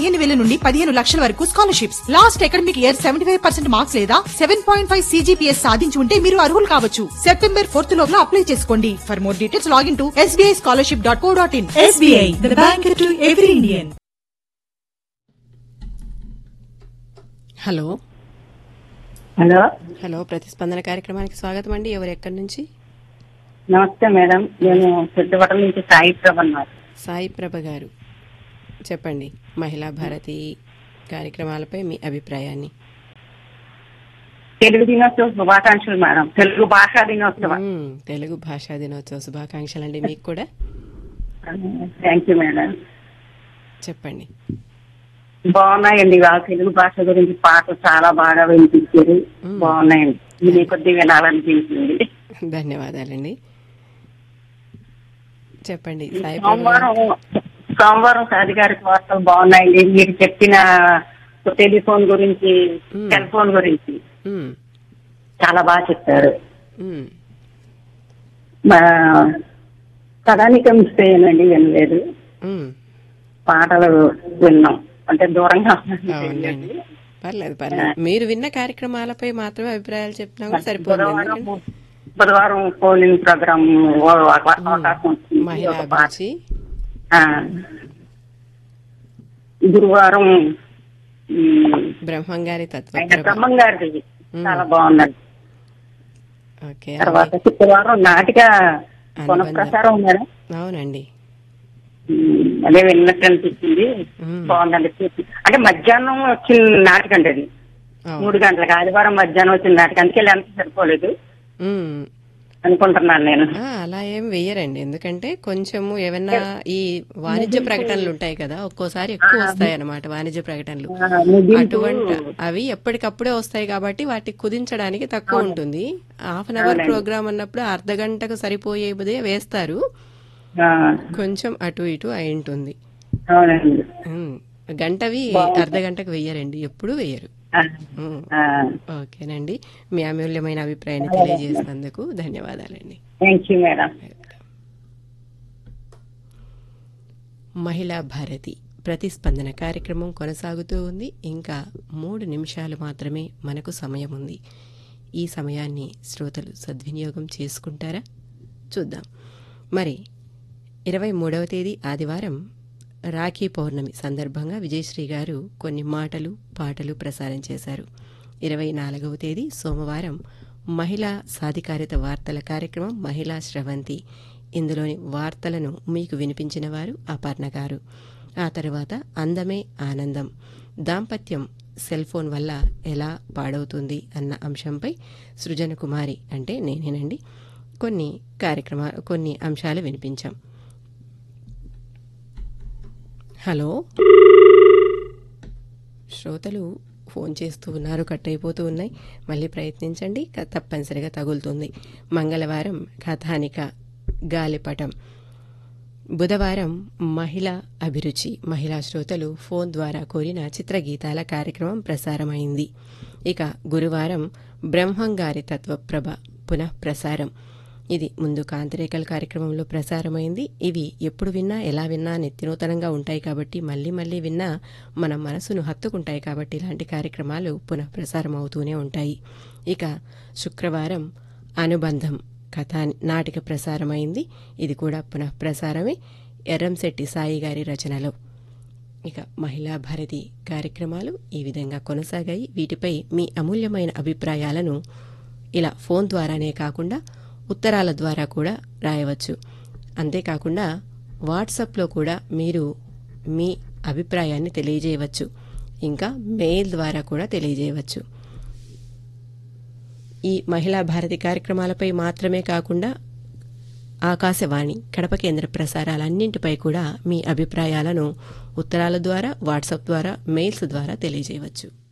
పదిహేను వేల నుండి పదిహేను లక్షల వరకు scholarships last academic year seventy five percent marks లేదా సెవెన్ పాయింట్ ఫైవ్ సీజీపీఎస్ సాధించి ఉంటే మీరు అర్హులు కావచ్చు సెప్టెంబర్ ఫోర్త్ లోపల అప్లై చేసుకోండి for more details login to SBI scholarship dot co dot in SBI the bank to every Indian hello hello hello ప్రతిస్పందన కార్యక్రమానికి స్వాగతం అండి ఎవరు ఎక్కడి నుంచి నమస్తే మేడం నేను సిద్ధవటం నుంచి సాయి ప్రభన్నారు సాయి ప్రభ గారు చెప్పండి మహిళా భారతి కార్యక్రమాలపై మీ అభిప్రాయాన్ని తెలుగు దినోత్సవ శుభాకాంక్షలు మేడం తెలుగు భాషా దినోత్సవం మ్మ్, తెలుగు భాషా దినోత్సవ శుభాకాంక్షలు అండి మీకు కూడా థ్యాంక్ యూ మేడం చెప్పండి బాగున్నాయండి వాళ్ళ తెలుగు భాష గురించి పాటలు చాలా బాగా వినిపించారు మ్మ్. బాగున్నాయండి ఇది కొద్ది వినాలనిపించింది ధన్యవాదాలండి చెప్పండి సాయి ప్రభ గారు. సోమవారం సోమవారం సాధికారిక వార్తలు బాగున్నాయండి మీరు చెప్పిన టెలిఫోన్ గురించి మ్మ్. సెల్ ఫోన్ గురించి మ్మ్, చాలా బాగా చెప్పారు మ్మ్. మా కథానికం అండి వినలేదు మ్మ్. పాటలు విన్నాం అంటే దూరంగా అవునండి పర్లేదు పర్లేదు మీరు విన్న కార్యక్రమాలపై మాత్రమే అభిప్రాయాలు చెప్పినా కూడా సరిపోతుంది బుధవారం ఎందుకంటే బుధవారం పోలింగ్ ప్రోగ్రామ్ అవకాశం వచ్చింది మహిళా ఒక పాట. అభిరుచి ఆ. గురువారం ఉమ్, బ్రహ్మం గారి ఆయన తత్వ బ్రహ్మం గారిది చాలా బాగున్నది ఓకే తర్వాత శుక్రవారం నాటిక పునఃప్రసారం మేడం అవునండి ఉమ్, అదే విన్నట్టు అనిపించింది ఉమ్. బాగుందండి అంటే మధ్యాహ్నం వచ్చిన నాటిక అండి అది అవును. మూడు గంటలకు ఆదివారం మధ్యాహ్నం వచ్చిన నాటిక అందుకే ఎంత సరిపోలేదు ఉమ్. అనుకుంటున్నాను నేను ఆ, అలా ఏం వెయ్యరండి ఎందుకంటే కొంచెము ఏమన్నా ఈ వాణిజ్య ప్రకటనలు ఉంటాయి కదా ఒక్కోసారి ఎక్కువ వస్తాయి అన్నమాట వాణిజ్య ప్రకటనలు ఆ, ముగింపు అటువంటి అవి ఎప్పటికప్పుడే వస్తాయి కాబట్టి వాటికి కుదించడానికి తక్కువ ఉంటుంది హాఫ్ అన్ అవర్ ప్రోగ్రామ్ అన్నప్పుడు అర్ధ గంటకు సరిపోయేదే వేస్తారు ఆ, కొంచెం అటు ఇటు అయి ఉంటుంది అవునండి ఉమ్. గంటవి అర్ధ గంటకు వెయ్యరండి ఎప్పుడు వెయ్యరు ఆ, ఉమ్. ఆ, ఓకేనండి మీ అమూల్యమైన అభిప్రాయాన్ని తెలియజేసినందుకు ధన్యవాదాలండి థ్యాంక్ యూ మేడం మహిళా భారతి ప్రతిస్పందన కార్యక్రమం కొనసాగుతూ ఉంది ఇంకా మూడు నిమిషాలు మాత్రమే మనకు సమయం ఉంది ఈ సమయాన్ని శ్రోతలు సద్వినియోగం చేసుకుంటారా చూద్దాం మరి ఇరవై మూడవ తేదీ ఆదివారం రాఖీ పౌర్ణమి సందర్భంగా విజయశ్రీ గారు కొన్ని మాటలు పాటలు ప్రసారం చేశారు ఇరవై నాలుగవ తేదీ సోమవారం మహిళా సాధికారిత వార్తల కార్యక్రమం మహిళా స్రవంతి ఇందులోని వార్తలను మీకు వినిపించిన వారు అపర్ణ గారు ఆ తర్వాత అందమే ఆనందం దాంపత్యం సెల్ ఫోన్ వల్ల ఎలా పాడవుతుంది అన్న అంశంపై సృజన కుమారి అంటే నేనేనండి కొన్ని కార్యక్రమ కొన్ని అంశాలు వినిపించాం హలో శ్రోతలు ఫోన్ చేస్తూ ఉన్నారు కట్ అయిపోతూ ఉన్నాయి మళ్ళీ ప్రయత్నించండి క- తప్పనిసరిగా తగులుతుంది మంగళవారం కథానిక గాలిపటం బుధవారం మహిళా అభిరుచి మహిళా శ్రోతలు ఫోన్ ద్వారా కోరిన చిత్రగీతాల కార్యక్రమం ప్రసారమైంది ఇక గురువారం బ్రహ్మంగారి తత్వప్రభ పునః ప్రసారం ఇది ముందు కాంతిరేఖల కార్యక్రమంలో ప్రసారమైంది ఇవి ఎప్పుడు విన్నా ఎలా విన్నా నిత్యనూతనంగా ఉంటాయి కాబట్టి మళ్ళీ మళ్ళీ విన్నా మన మనసును హత్తుకుంటాయి కాబట్టి ఇలాంటి కార్యక్రమాలు పునః ప్రసారం అవుతూనే ఉంటాయి ఇక శుక్రవారం అనుబంధం కథా నాటిక ప్రసారమైంది ఇది కూడా పునః ప్రసారమే ఎర్రంశెట్టి సాయి గారి రచనలో ఇక మహిళా భారతి కార్యక్రమాలు ఈ విధంగా కొనసాగాయి వీటిపై మీ అమూల్యమైన అభిప్రాయాలను ఇలా ఫోన్ ద్వారానే కాకుండా ఉత్తరాల ద్వారా కూడా రాయవచ్చు అంతేకాకుండా వాట్సాప్లో కూడా మీరు మీ అభిప్రాయాన్ని తెలియజేయవచ్చు ఇంకా మెయిల్ ద్వారా కూడా తెలియజేయవచ్చు ఈ మహిళా భారతి కార్యక్రమాలపై మాత్రమే కాకుండా ఆకాశవాణి కడప కేంద్ర ప్రసారాలన్నింటిపై కూడా మీ అభిప్రాయాలను ఉత్తరాల ద్వారా వాట్సాప్ ద్వారా మెయిల్స్ ద్వారా తెలియజేయవచ్చు